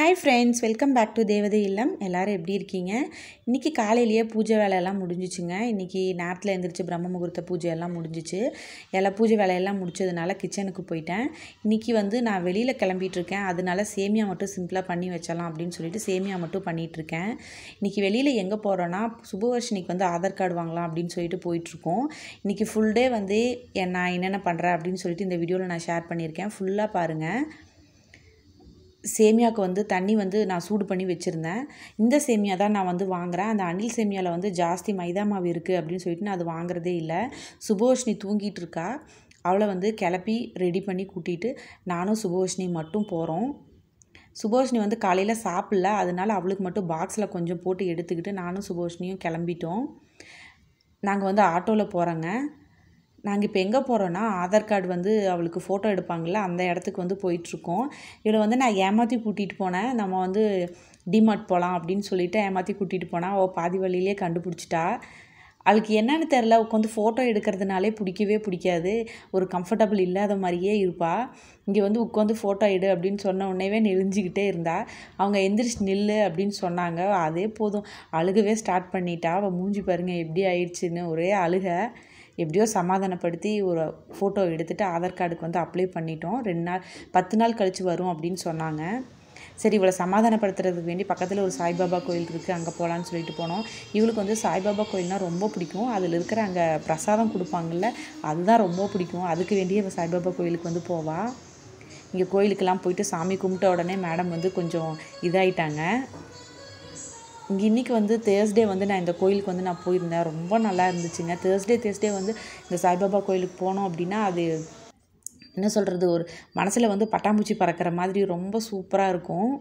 hi friends welcome back to Devathai Illam எல்லோரும் எப்படி இருக்கீங்க இன்றைக்கி காலையிலேயே பூஜை வேலையெல்லாம் முடிஞ்சிச்சுங்க இன்றைக்கி நேரத்தில் எழுந்திரிச்சு பிரம்ம முகூர்த்த பூஜை எல்லாம் முடிஞ்சிச்சு எல்லா பூஜை வேலையெல்லாம் முடிச்சதுனால கிச்சனுக்கு போயிட்டேன் இன்றைக்கி வந்து நான் வெளியில் கிளம்பிட்டு இருக்கேன் அதனால சேமியா மட்டும் சிம்பிளாக பண்ணி வச்சலாம் அப்படின்னு சொல்லிட்டு சேமியா மட்டும் பண்ணிகிட்ருக்கேன் இன்றைக்கி வெளியில் எங்கே போகிறோன்னா சுபவர்ஷினிக்கு வந்து ஆதார் கார்டு வாங்கலாம் அப்படின்னு சொல்லிட்டு போயிட்டுருக்கோம் இன்றைக்கி ஃபுல் டே வந்து என் நான் என்னென்ன பண்ணுறேன் அப்படின்னு சொல்லிட்டு இந்த வீடியோவில் நான் ஷேர் பண்ணியிருக்கேன் ஃபுல்லாக பாருங்கள் சேமியாவுக்கு வந்து தண்ணி வந்து நான் சூடு பண்ணி வச்சுருந்தேன் இந்த சேமியா தான் நான் வந்து வாங்குகிறேன் அந்த அணில் சேமியாவில் வந்து ஜாஸ்தி மைதா மாவு இருக்குது அப்படின்னு சொல்லிட்டு நான் அது வாங்குறதே இல்லை சுபோஷினி தூங்கிட்டு இருக்கா அவளை வந்து கிளப்பி ரெடி பண்ணி கூட்டிகிட்டு நானும் சுபோஷினி மட்டும் போகிறோம் சுபோஷினி வந்து காலையில் சாப்பிடல அதனால அவளுக்கு மட்டும் பாக்ஸில் கொஞ்சம் போட்டு எடுத்துக்கிட்டு நானும் சுபோஷினியும் கிளம்பிட்டோம் நாங்கள் வந்து ஆட்டோவில் போகிறோங்க நாங்கள் இப்போ எங்கே போகிறோன்னா ஆதார் கார்டு வந்து அவளுக்கு ஃபோட்டோ எடுப்பாங்கள்ல அந்த இடத்துக்கு வந்து போயிட்டுருக்கோம் இவளை வந்து நான் ஏமாற்றி கூட்டிகிட்டு போனேன் நம்ம வந்து டிமார்ட் போகலாம் அப்படின்னு சொல்லிட்டு ஏமாற்றி கூட்டிகிட்டு போனால் அவள் பாதி வழியிலே கண்டுபிடிச்சிட்டா அவளுக்கு என்னன்னு தெரில உட்காந்து ஃபோட்டோ எடுக்கிறதுனாலே பிடிக்கவே பிடிக்காது ஒரு கம்ஃபர்டபுள் இல்லாத மாதிரியே இருப்பாள் இங்கே வந்து உட்காந்து ஃபோட்டோ எடு அப்படின்னு சொன்ன உடனேவே நெளிஞ்சிக்கிட்டே இருந்தா அவங்க எந்திரிச்சு நில்லு அப்படின்னு சொன்னாங்க அதே போதும் அழுகவே ஸ்டார்ட் பண்ணிட்டா அவள் மூஞ்சி பாருங்கள் எப்படி ஆயிடுச்சுன்னு ஒரே அழுக எப்படியோ சமாதானப்படுத்தி ஒரு ஃபோட்டோ எடுத்துகிட்டு ஆதார் கார்டுக்கு வந்து அப்ளை பண்ணிட்டோம் ரெண்டு நாள் பத்து நாள் கழித்து வரும் அப்படின்னு சொன்னாங்க சரி இவளை சமாதானப்படுத்துறதுக்கு வேண்டி பக்கத்தில் ஒரு சாய்பாபா கோயில் இருக்குது அங்கே போகலான்னு சொல்லிட்டு போனோம் இவளுக்கு வந்து சாய்பாபா கோயில்னால் ரொம்ப பிடிக்கும் அதில் இருக்கிற அங்கே பிரசாதம் கொடுப்பாங்கல்ல அதுதான் ரொம்ப பிடிக்கும் அதுக்கு வேண்டிய இவள் சாய்பாபா கோயிலுக்கு வந்து போவாள் இங்கே கோயிலுக்கெல்லாம் போயிட்டு சாமி கும்பிட்ட உடனே மேடம் வந்து கொஞ்சம் இதாயிட்டாங்க இங்கே இன்றைக்கி வந்து தேர்ஸ்டே வந்து நான் இந்த கோயிலுக்கு வந்து நான் போயிருந்தேன் ரொம்ப நல்லா இருந்துச்சுங்க தேர்ஸ்டே தேர்ஸ்டே வந்து இந்த சாய்பாபா கோயிலுக்கு போனோம் அப்படின்னா அது என்ன சொல்கிறது ஒரு மனசில் வந்து பட்டாம்பூச்சி பறக்கிற மாதிரி ரொம்ப சூப்பராக இருக்கும்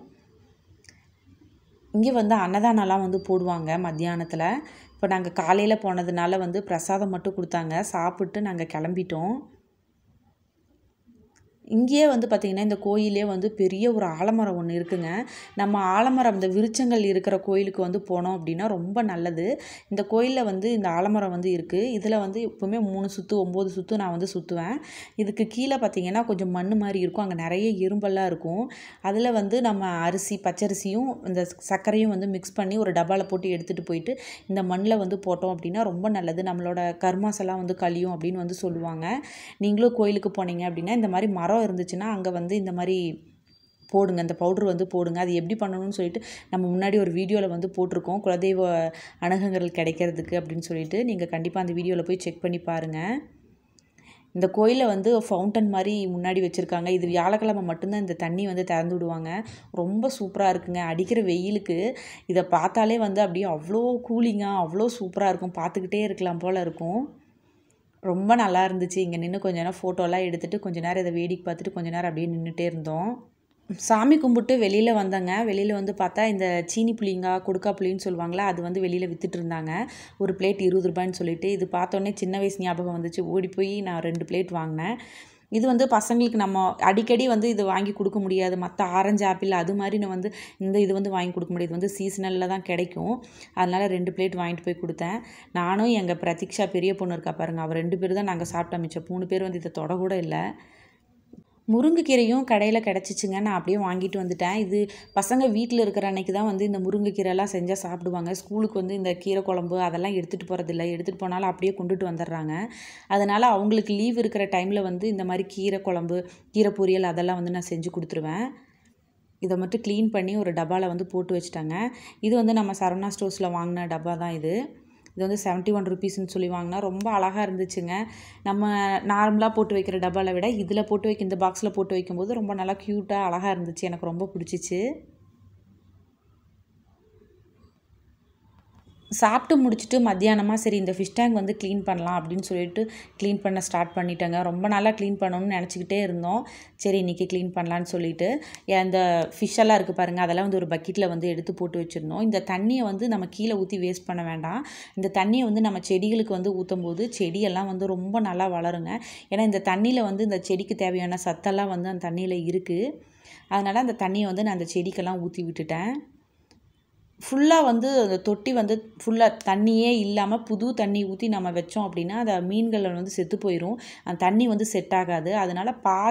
இங்கே வந்து அன்னதானம்லாம் வந்து போடுவாங்க மத்தியானத்தில் இப்போ நாங்கள் காலையில் போனதுனால வந்து பிரசாதம் மட்டும் கொடுத்தாங்க சாப்பிட்டு நாங்கள் கிளம்பிட்டோம் இங்கேயே வந்து பார்த்திங்கன்னா இந்த கோயிலே வந்து பெரிய ஒரு ஆலமரம் ஒன்று இருக்குங்க நம்ம ஆலமரம் இந்த விருச்சங்கள் இருக்கிற கோயிலுக்கு வந்து போனோம் அப்படின்னா ரொம்ப நல்லது இந்த கோயிலில் வந்து இந்த ஆலமரம் வந்து இருக்குது இதில் வந்து எப்போவுமே மூணு சுற்று ஒம்பது சுற்று நான் வந்து சுற்றுவேன் இதுக்கு கீழே பார்த்திங்கன்னா கொஞ்சம் மண் மாதிரி இருக்கும் அங்கே நிறைய எறும்பெல்லாம் இருக்கும் அதில் வந்து நம்ம அரிசி பச்சரிசியும் இந்த சர்க்கரையும் வந்து மிக்ஸ் பண்ணி ஒரு டப்பாவில் போட்டு எடுத்துகிட்டு போயிட்டு இந்த மண்ணில் வந்து போட்டோம் அப்படின்னா ரொம்ப நல்லது நம்மளோட கர்மாஸ் எல்லாம் வந்து கழியும் அப்படின்னு வந்து சொல்லுவாங்க நீங்களும் கோயிலுக்கு போனீங்க அப்படின்னா இந்த மாதிரி மரம் மரம் இருந்துச்சுன்னா அங்கே வந்து இந்த மாதிரி போடுங்க இந்த பவுட்ரு வந்து போடுங்க அது எப்படி பண்ணணும்னு சொல்லிட்டு நம்ம முன்னாடி ஒரு வீடியோவில் வந்து போட்டிருக்கோம் குலதெய்வ அணுகங்கள் கிடைக்கிறதுக்கு அப்படின்னு சொல்லிட்டு நீங்கள் கண்டிப்பாக அந்த வீடியோவில் போய் செக் பண்ணி பாருங்கள் இந்த கோயிலில் வந்து ஃபவுண்டன் மாதிரி முன்னாடி வச்சுருக்காங்க இது வியாழக்கிழமை மட்டும்தான் இந்த தண்ணி வந்து திறந்து விடுவாங்க ரொம்ப சூப்பராக இருக்குங்க அடிக்கிற வெயிலுக்கு இதை பார்த்தாலே வந்து அப்படியே அவ்வளோ கூலிங்காக அவ்வளோ சூப்பராக இருக்கும் பார்த்துக்கிட்டே இருக்கலாம் போல் இருக்கும் ரொம்ப நல்லா இருந்துச்சு இங்கே நின்று கொஞ்ச நேரம் ஃபோட்டோலாம் எடுத்துகிட்டு கொஞ்ச நேரம் இதை வேடிக்கை பார்த்துட்டு கொஞ்ச நேரம் அப்படியே நின்றுட்டே இருந்தோம் சாமி கும்பிட்டு வெளியில் வந்தேங்க வெளியில் வந்து பார்த்தா இந்த சீனி புளிங்கா கொடுக்கா புளின்னு சொல்லுவாங்களா அது வந்து வெளியில் விற்றுட்டு இருந்தாங்க ஒரு பிளேட் இருபது ரூபாய்ன்னு சொல்லிட்டு இது பார்த்தோன்னே சின்ன வயசு ஞாபகம் வந்துச்சு ஓடி போய் நான் ரெண்டு பிளேட் வாங்கினேன் இது வந்து பசங்களுக்கு நம்ம அடிக்கடி வந்து இது வாங்கி கொடுக்க முடியாது மற்ற ஆரஞ்சு ஆப்பிள் அது மாதிரி நான் வந்து இந்த இது வந்து வாங்கி கொடுக்க முடியாது வந்து சீசனலில் தான் கிடைக்கும் அதனால் ரெண்டு பிளேட் வாங்கிட்டு போய் கொடுத்தேன் நானும் எங்கள் பிரதீக்ஷா பெரிய பொண்ணு இருக்கா பாருங்கள் அவள் ரெண்டு பேர் தான் நாங்கள் சாப்பிட்டா மிச்சம் மூணு பேர் வந்து இதை தொட கூட இல்லை முருங்கைக்கீரையும் கடையில் கிடச்சிச்சுங்க நான் அப்படியே வாங்கிட்டு வந்துட்டேன் இது பசங்க வீட்டில் இருக்கிற அன்னைக்கு தான் வந்து இந்த முருங்கைக்கீரைலாம் செஞ்சால் சாப்பிடுவாங்க ஸ்கூலுக்கு வந்து இந்த கீரை குழம்பு அதெல்லாம் எடுத்துகிட்டு போகிறதில்ல எடுத்துகிட்டு போனாலும் அப்படியே கொண்டுட்டு வந்துடுறாங்க அதனால் அவங்களுக்கு லீவ் இருக்கிற டைமில் வந்து இந்த மாதிரி கீரை குழம்பு கீரை பொரியல் அதெல்லாம் வந்து நான் செஞ்சு கொடுத்துருவேன் இதை மட்டும் க்ளீன் பண்ணி ஒரு டப்பாவில் வந்து போட்டு வச்சுட்டாங்க இது வந்து நம்ம சரவணா ஸ்டோர்ஸில் வாங்கின டப்பா தான் இது இது வந்து செவன்ட்டி ஒன் ருபீஸ்ன்னு சொல்லி வாங்கினா ரொம்ப அழகாக இருந்துச்சுங்க நம்ம நார்மலாக போட்டு வைக்கிற டப்பாவில் விட இதில் போட்டு வைக்க இந்த பாக்ஸில் போட்டு வைக்கும்போது ரொம்ப நல்லா க்யூட்டாக அழகாக இருந்துச்சு எனக்கு ரொம்ப பிடிச்சிச்சு சாப்பிட்டு முடிச்சுட்டு மத்தியானமாக சரி இந்த ஃபிஷ் டேங்க் வந்து க்ளீன் பண்ணலாம் அப்படின்னு சொல்லிட்டு க்ளீன் பண்ண ஸ்டார்ட் பண்ணிட்டேங்க ரொம்ப நாளாக க்ளீன் பண்ணணும்னு நினச்சிக்கிட்டே இருந்தோம் சரி இன்றைக்கி க்ளீன் பண்ணலான்னு சொல்லிட்டு இந்த ஃபிஷ்ஷெல்லாம் இருக்குது பாருங்கள் அதெல்லாம் வந்து ஒரு பக்கெட்டில் வந்து எடுத்து போட்டு வச்சுருந்தோம் இந்த தண்ணியை வந்து நம்ம கீழே ஊற்றி வேஸ்ட் பண்ண வேண்டாம் இந்த தண்ணியை வந்து நம்ம செடிகளுக்கு வந்து ஊற்றும் போது செடியெல்லாம் வந்து ரொம்ப நல்லா வளருங்க ஏன்னா இந்த தண்ணியில் வந்து இந்த செடிக்கு தேவையான சத்தெல்லாம் வந்து அந்த தண்ணியில் இருக்குது அதனால் அந்த தண்ணியை வந்து நான் அந்த செடிக்கெல்லாம் ஊற்றி விட்டுட்டேன் ஃபுல்லாக வந்து அந்த தொட்டி வந்து ஃபுல்லாக தண்ணியே இல்லாமல் புது தண்ணி ஊற்றி நம்ம வச்சோம் அப்படின்னா அந்த மீன்கள் வந்து செத்து போயிடும் அந்த தண்ணி வந்து செட் ஆகாது அதனால் பாதி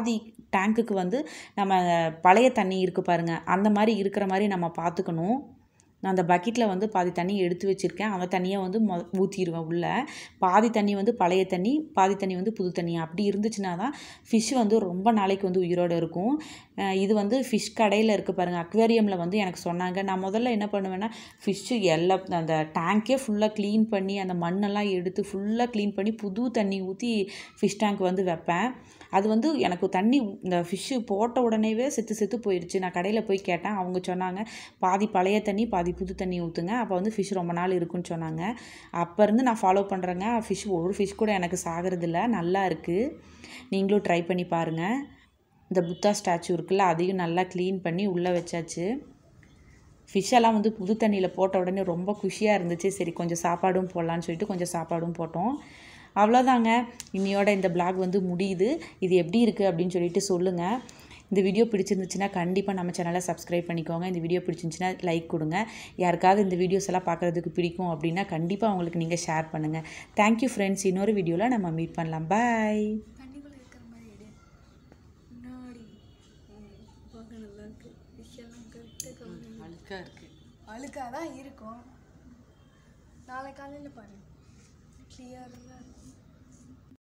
டேங்க்குக்கு வந்து நம்ம பழைய தண்ணி இருக்குது பாருங்கள் அந்த மாதிரி இருக்கிற மாதிரி நம்ம பார்த்துக்கணும் நான் அந்த பக்கெட்டில் வந்து பாதி தண்ணி எடுத்து வச்சுருக்கேன் அந்த தண்ணியை வந்து மொ ஊற்றிடுவேன் உள்ளே பாதி தண்ணி வந்து பழைய தண்ணி பாதி தண்ணி வந்து புது தண்ணி அப்படி இருந்துச்சுன்னா தான் ஃபிஷ் வந்து ரொம்ப நாளைக்கு வந்து உயிரோடு இருக்கும் அஹ் இது வந்து ஃபிஷ் கடையில் இருக்குது பாருங்கள் அக்வேரியமில் வந்து எனக்கு சொன்னாங்க நான் முதல்ல என்ன பண்ணுவேன்னா ஃபிஷ்ஷு எல்லா அந்த டேங்க்கே ஃபுல்லாக க்ளீன் பண்ணி அந்த மண்ணெல்லாம் எடுத்து ஃபுல்லாக க்ளீன் பண்ணி புது தண்ணி ஊற்றி ஃபிஷ் டேங்க் வந்து வைப்பேன் அது வந்து எனக்கு தண்ணி இந்த ஃபிஷ்ஷு போட்ட உடனேவே செத்து செத்து போயிடுச்சு நான் கடையில் போய் கேட்டேன் அவங்க சொன்னாங்க பாதி பழைய தண்ணி பாதி புது தண்ணி ஊற்றுங்க அப்போ வந்து ஃபிஷ் ரொம்ப நாள் இருக்குன்னு சொன்னாங்க அப்போ இருந்து நான் ஃபாலோ பண்ணுறேங்க ஃபிஷ் ஒரு ஃபிஷ் கூட எனக்கு சாகிறதில்ல நல்லா இருக்குது நீங்களும் ட்ரை பண்ணி பாருங்கள் இந்த புத்தா ஸ்டாச்சு இருக்குல்ல அதையும் நல்லா க்ளீன் பண்ணி உள்ளே வச்சாச்சு ஃபிஷ் எல்லாம் வந்து புது தண்ணியில் போட்ட உடனே ரொம்ப குஷியாக இருந்துச்சு சரி கொஞ்சம் சாப்பாடும் போடலான்னு சொல்லிட்டு கொஞ்சம் சாப்பாடும் போட்டோம் அவ்வளோதாங்க இன்னையோட இந்த பிளாக் வந்து முடியுது இது எப்படி இருக்குது அப்படின்னு சொல்லிட்டு சொல்லுங்கள் இந்த வீடியோ பிடிச்சிருந்துச்சுன்னா கண்டிப்பாக நம்ம சேனலை சப்ஸ்கிரைப் பண்ணிக்கோங்க இந்த வீடியோ பிடிச்சிருந்துச்சுன்னா லைக் கொடுங்க யாருக்காவது இந்த வீடியோஸ் எல்லாம் பார்க்குறதுக்கு பிடிக்கும் அப்படின்னா கண்டிப்பாக அவங்களுக்கு நீங்கள் ஷேர் பண்ணுங்கள் தேங்க்யூ ஃப்ரெண்ட்ஸ் இன்னொரு வீடியோவில் நம்ம மீட் பண்ணலாம் பாய் தண்ணிக்குள்ள இருக்கிற மாதிரி எடு முன்னாடி ம், பார்க்க நல்லா இருக்கு ஃபிஷ் எல்லாம் கரெக்டாக கவனம் அழுக்காக இருக்குது அழுக்காக தான் இருக்கும் நாளை காலையில் பாரு கிளியராக இருக்கும்